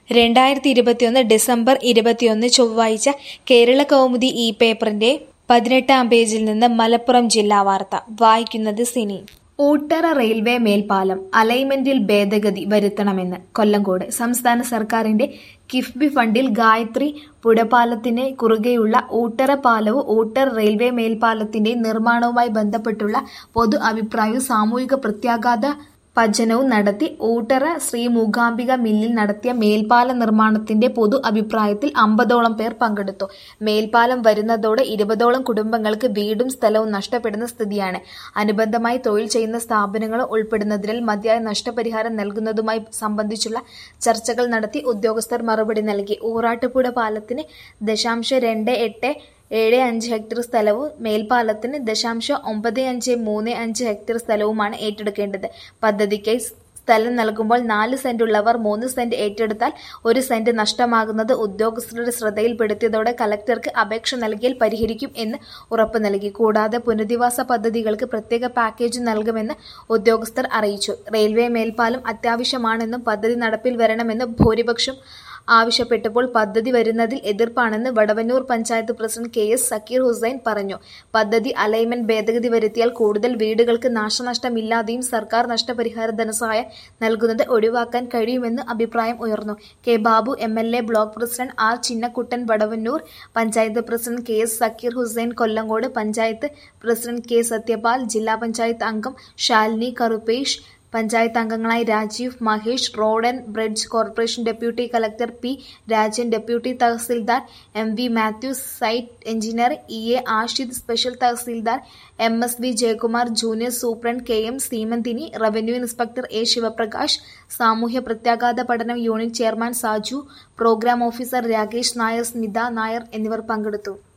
രണ്ടായിരത്തി ഇരുപത്തിയൊന്ന് ഡിസംബർ ഇരുപത്തിയൊന്ന് ചൊവ്വാഴ്ച കേരള കൗമുദി ഈ പേപ്പറിന്റെ പതിനെട്ടാം പേജിൽ നിന്ന് മലപ്പുറം ജില്ലാ വാർത്ത വായിക്കുന്നത് സിനി ഊട്ടറ റെയിൽവേ മേൽപ്പാലം അലൈൻമെന്റിൽ ഭേദഗതി വരുത്തണമെന്ന് കൊല്ലങ്കോട് സംസ്ഥാന സർക്കാരിന്റെ കിഫ്ബി ഫണ്ടിൽ ഗായത്രി പുഴപാലത്തിന് കുറുകെയുള്ള ഊട്ടറ പാലവും ഊട്ടർ റെയിൽവേ മേൽപ്പാലത്തിന്റെ നിർമ്മാണവുമായി ബന്ധപ്പെട്ടുള്ള പൊതു അഭിപ്രായവും സാമൂഹിക പ്രത്യാഘാത പചനവും നടത്തി ഊട്ടറ ശ്രീ മൂകാംബിക മില്ലിൽ നടത്തിയ മേൽപ്പാല നിർമ്മാണത്തിന്റെ പൊതു അഭിപ്രായത്തിൽ അമ്പതോളം പേർ പങ്കെടുത്തു മേൽപ്പാലം വരുന്നതോടെ ഇരുപതോളം കുടുംബങ്ങൾക്ക് വീടും സ്ഥലവും നഷ്ടപ്പെടുന്ന സ്ഥിതിയാണ് അനുബന്ധമായി തൊഴിൽ ചെയ്യുന്ന സ്ഥാപനങ്ങൾ ഉൾപ്പെടുന്നതിനാൽ മതിയായ നഷ്ടപരിഹാരം നൽകുന്നതുമായി സംബന്ധിച്ചുള്ള ചർച്ചകൾ നടത്തി ഉദ്യോഗസ്ഥർ മറുപടി നൽകി ഊറാട്ടുപുഴ പാലത്തിന് ദശാംശം രണ്ട് എട്ട് ഏഴ് അഞ്ച് ഹെക്ടർ സ്ഥലവും മേൽപ്പാലത്തിന് ദശാംശം ഒമ്പത് അഞ്ച് മൂന്ന് അഞ്ച് ഹെക്ടർ സ്ഥലവുമാണ് ഏറ്റെടുക്കേണ്ടത് പദ്ധതിക്കായി സ്ഥലം നൽകുമ്പോൾ നാല് സെന്റ് ഉള്ളവർ മൂന്ന് സെന്റ് ഏറ്റെടുത്താൽ ഒരു സെന്റ് നഷ്ടമാകുന്നത് ഉദ്യോഗസ്ഥരുടെ ശ്രദ്ധയിൽപ്പെടുത്തിയതോടെ കലക്ടർക്ക് അപേക്ഷ നൽകിയാൽ പരിഹരിക്കും എന്ന് ഉറപ്പ് നൽകി കൂടാതെ പുനരധിവാസ പദ്ധതികൾക്ക് പ്രത്യേക പാക്കേജ് നൽകുമെന്ന് ഉദ്യോഗസ്ഥർ അറിയിച്ചു റെയിൽവേ മേൽപ്പാലം അത്യാവശ്യമാണെന്നും പദ്ധതി നടപ്പിൽ വരണമെന്നും ഭൂരിപക്ഷം ആവശ്യപ്പെട്ടപ്പോൾ പദ്ധതി വരുന്നതിൽ എതിർപ്പാണെന്ന് Vadavannur panchayat president K S Zakir Hussain പറഞ്ഞു പദ്ധതി അലൈൻമെന്റ് ഭേദഗതി വരുത്തിയാൽ കൂടുതൽ വീടുകൾക്ക് നാശനഷ്ടമില്ലാതെയും സർക്കാർ നഷ്ടപരിഹാര ധനസഹായം നൽകുന്നത് ഒഴിവാക്കാൻ കഴിയുമെന്ന് അഭിപ്രായം ഉയർന്നു K Babu M L A block president R Chinnakuttan Vadavannur panchayat president K S Zakir Hussain Kollengode panchayat president K Sathyapal ജില്ലാ പഞ്ചായത്ത് അംഗം ശാലിനി കറുപേഷ് പഞ്ചായത്ത് അംഗങ്ങളായി Rajeev Mahesh road and bridge corporation deputy collector P Rajan deputy tahsildar M V Mathews site engineer E A Ashid special tahsildar M S V Jayakumar junior superintendent K M Seemanthini revenue inspector A Sivaprakash സാമൂഹ്യ പ്രത്യാഘാത പഠനം unit chairman Saju programme officer Rakesh Nair Smitha Nair എന്നിവർ പങ്കെടുത്തു